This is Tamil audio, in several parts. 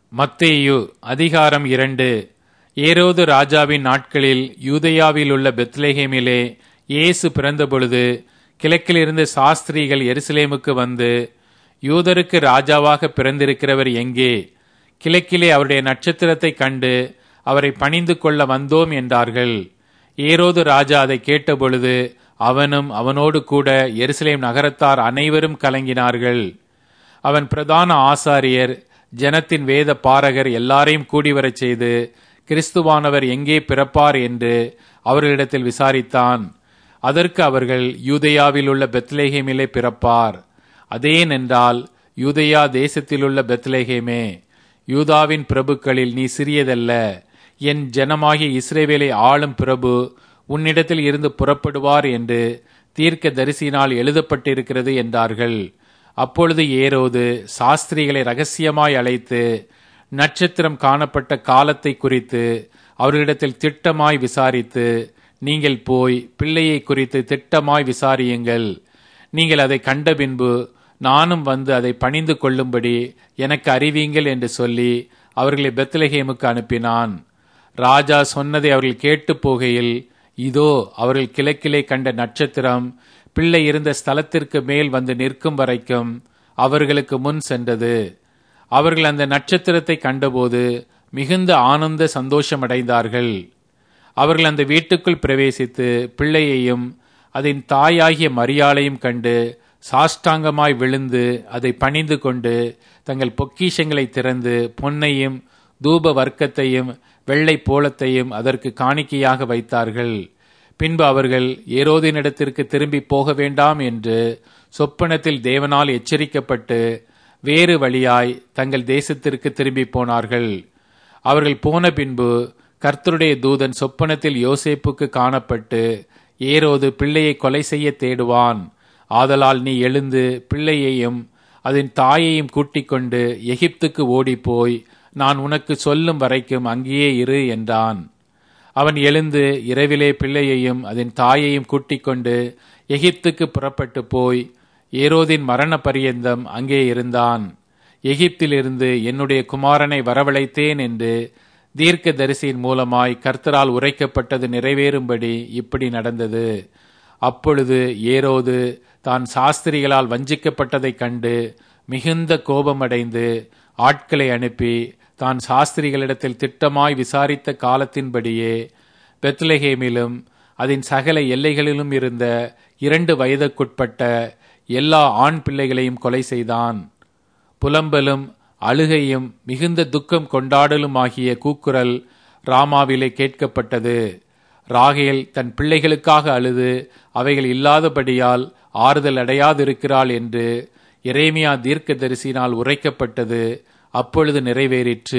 மத்தேயு அதிகாரம் இரண்டு ஏரோது ராஜாவின் நாட்களில் யூதேயாவில் உள்ள பெத்லெகேமிலே இயேசு பிறந்தபொழுது கிழக்கிலிருந்து சாஸ்திரிகள் எருசலேமுக்கு வந்து யூதருக்கு ராஜாவாக பிறந்திருக்கிறவர் எங்கே கிழக்கிலே அவருடைய நட்சத்திரத்தை கண்டு அவரை பணிந்து கொள்ள வந்தோம் என்றார்கள் ஏரோது ராஜா அதை கேட்டபொழுது அவனும் அவனோடு கூட எருசலேம் நகரத்தார் அனைவரும் கலங்கினார்கள் அவன் பிரதான ஆசாரியர் ஜனத்தின் வேத பாரகர் எல்லாரையும் கூடி வரச் செய்து கிறிஸ்துவானவர் எங்கே பிறப்பார் என்று அவர்களிடத்தில் விசாரித்தான் அதற்கு அவர்கள் யூதேயாவில் உள்ள பெத்லேஹேமிலே பிறப்பார் அதேனென்றால் யூதேயா தேசத்திலுள்ள பெத்லேஹேமே யூதாவின் பிரபுக்களில் நீ சிறியதல்ல என் ஜனமாகிய இஸ்ரேவேலை ஆளும் பிரபு உன்னிடத்தில் இருந்து புறப்படுவார் என்று தீர்க்க தரிசினால் எழுதப்பட்டிருக்கிறது என்றார்கள் அப்பொழுது ஏரோது சாஸ்திரிகளை ரகசியமாய் அழைத்து நட்சத்திரம் காணப்பட்ட காலத்தை குறித்து அவர்களிடத்தில் திட்டமாய் விசாரித்து நீங்கள் போய் பிள்ளையை குறித்து திட்டமாய் விசாரியுங்கள் நீங்கள் அதை கண்ட பின்பு நானும் வந்து அதை பணிந்து கொள்ளும்படி எனக்கு அறிவியுங்கள் என்று சொல்லி அவர்களை பெத்லஹேமுக்கு அனுப்பினான் ராஜா சொன்னதை அவர்கள் கேட்டு போகையில் இதோ அவர்கள் கிழக்கிலே கண்ட நட்சத்திரம் பிள்ளை இருந்த ஸ்தலத்திற்கு மேல் வந்து நிற்கும் வரைக்கும் அவர்களுக்கு முன் சென்றது அவர்கள் அந்த நட்சத்திரத்தை கண்டபோது மிகுந்த ஆனந்த சந்தோஷமடைந்தார்கள் அவர்கள் அந்த வீட்டுக்குள் பிரவேசித்து பிள்ளையையும் அதன் தாயாகிய மரியாளையும் கண்டு சாஷ்டாங்கமாய் விழுந்து அதை பணிந்து கொண்டு தங்கள் பொக்கிஷங்களை திறந்து பொன்னையும் தூப வர்க்கத்தையும் வெள்ளை போலத்தையும் அதற்கு காணிக்கையாக வைத்தார்கள் பின்பு அவர்கள் ஏரோதினிடத்திற்கு திரும்பி போக வேண்டாம் என்று சொப்பனத்தில் தேவனால் எச்சரிக்கப்பட்டு வேறு வழியாய் தங்கள் தேசத்திற்கு திரும்பி போனார்கள் அவர்கள் போன பின்பு கர்த்தருடைய தூதன் சொப்பனத்தில் யோசேப்புக்கு காணப்பட்டு ஏரோது பிள்ளையை கொலை செய்ய தேடுவான் ஆதலால் நீ எழுந்து பிள்ளையையும் அதன் தாயையும் கூட்டிக் கொண்டு எகிப்துக்கு ஓடிப்போய் நான் உனக்கு சொல்லும் வரைக்கும் அங்கேயே இரு என்றான் அவன் எழுந்து இரவிலே பிள்ளையையும் அதன் தாயையும் கூட்டிக் கொண்டு எகிப்துக்கு புறப்பட்டு போய் ஏரோதின் மரண பரியந்தம் அங்கே இருந்தான் எகிப்திலிருந்து என்னுடைய குமாரனை வரவழைத்தேன் என்று தீர்க்க தரிசியின் மூலமாய் கர்த்தரால் உரைக்கப்பட்டது நிறைவேறும்படி இப்படி நடந்தது அப்பொழுது ஏரோது தான் சாஸ்திரிகளால் வஞ்சிக்கப்பட்டதைக் கண்டு மிகுந்த கோபமடைந்து ஆட்களை அனுப்பி தான் சாஸ்திரிகளிடத்தில் திட்டமாய் விசாரித்த காலத்தின்படியே பெத்லஹேமிலும் அதன் சகல எல்லைகளிலும் இருந்த இரண்டு வயதுக்குட்பட்ட எல்லா ஆண் பிள்ளைகளையும் கொலை செய்தான் புலம்பலும் அழுகையும் மிகுந்த துக்கம் கொண்டாடலுமாகிய கூக்குரல் ராமாவிலே கேட்கப்பட்டது ராகேல் தன் பிள்ளைகளுக்காக அழுது அவைகள் இல்லாதபடியால் ஆறுதல் அடையாதிருக்கிறாள் என்று எரேமியா தீர்க்கதரிசினால் உரைக்கப்பட்டது அப்பொழுது நிறைவேறிற்று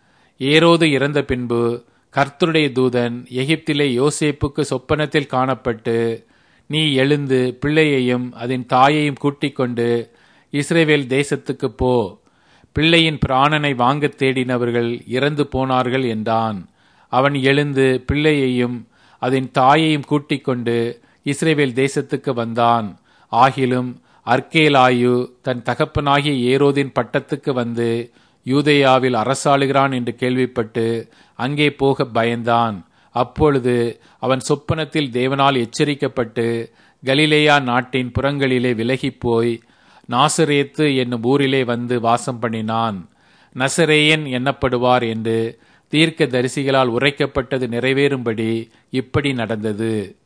ஏரோது இறந்த பின்பு கர்த்தருடைய தூதன் எகிப்திலே யோசேப்புக்கு சொப்பனத்தில் காணப்பட்டு நீ எழுந்து பிள்ளையையும் அதன் தாயையும் கூட்டிக் கொண்டு இஸ்ரேவேல் தேசத்துக்கு போ பிள்ளையின் பிராணனை வாங்கத் தேடினவர்கள் இறந்து போனார்கள் என்றான் அவன் எழுந்து பிள்ளையையும் அதன் தாயையும் கூட்டிக் கொண்டு இஸ்ரேவேல் தேசத்துக்கு வந்தான் ஆகிலும் அர்க்கேலாயு தன் தகப்பனாகிய ஏரோதின் பட்டத்துக்கு வந்து யூதேயாவில் அரசாளுகிறான் என்று கேள்விப்பட்டு அங்கே போக பயந்தான் அப்பொழுது அவன் சொப்பனத்தில் தேவனால் எச்சரிக்கப்பட்டு கலிலேயா நாட்டின் புறங்களிலே விலகிப்போய் நாசரேத்து என்னும் ஊரிலே வந்து வாசம் பண்ணினான் நசரேயன் எண்ணப்படுவார் என்று தீர்க்க தரிசிகளால் உரைக்கப்பட்டது நிறைவேறும்படி இப்படி நடந்தது